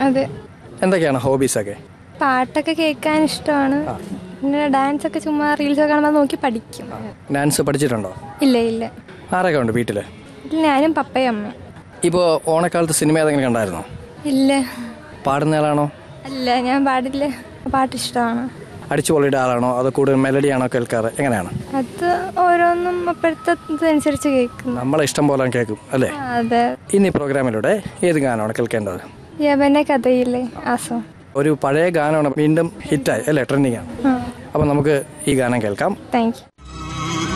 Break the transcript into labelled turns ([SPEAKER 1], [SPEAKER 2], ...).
[SPEAKER 1] അതെ
[SPEAKER 2] എന്തൊക്കെയാണ് ഹോബീസൊക്കെ
[SPEAKER 1] പാട്ടൊക്കെ കേൾക്കാൻ ഇഷ്ടമാണ് പിന്നെ ഡാൻസ് ഒക്കെ ചുമ്മാ റീൽസ് ഒക്കെ കാണുമ്പോൾ നോക്കി പഠിക്കും
[SPEAKER 2] ഡാൻസ് പഠിച്ചിട്ടുണ്ടോ
[SPEAKER 1] ഇല്ല ഇല്ല
[SPEAKER 2] ആരൊക്കെ ഉണ്ട് വീട്ടിൽ
[SPEAKER 1] ഇതിൽ ഞാനും പപ്പയും അമ്മ
[SPEAKER 2] ഇപ്പോൾ ഓണക്കാലത്ത് സിനിമ ഏതെങ്കിലും കണ്ടായിരുന്നോ
[SPEAKER 1] ഇല്ല
[SPEAKER 2] പാടുന്നയാളാണോ
[SPEAKER 1] അല്ല ഞാൻ പാടില്ല പാട്ട് ഇഷ്ടമാണ്
[SPEAKER 2] അടിച്ചു പൊളിയുടെ ആളാണോ അതോ കൂടുതൽ മെലഡിയാണോ കേൾക്കാറ് എങ്ങനെയാണ്
[SPEAKER 1] അത് ഓരോന്നും അപ്പോഴത്തെ ഇതനുസരിച്ച് കേൾക്കുന്നു
[SPEAKER 2] നമ്മളെ ഇഷ്ടം പോലെ കേൾക്കും അല്ലേ
[SPEAKER 1] ആ, അതെ
[SPEAKER 2] ഇന്ന് ഈ പ്രോഗ്രാമിലൂടെ ഏത് ഗാനമാണ് കേൾക്കേണ്ടത്
[SPEAKER 1] യവന കഥയില്ലേ ആസോ
[SPEAKER 2] ഒരു പഴയ ഗാനമാണ് വീണ്ടും ഹിറ്റായി അല്ലേ ട്രെൻഡിങ് ആണ്
[SPEAKER 1] ആ
[SPEAKER 2] അപ്പോൾ നമുക്ക് ഈ ഗാനം കേൾക്കാം
[SPEAKER 1] താങ്ക് യു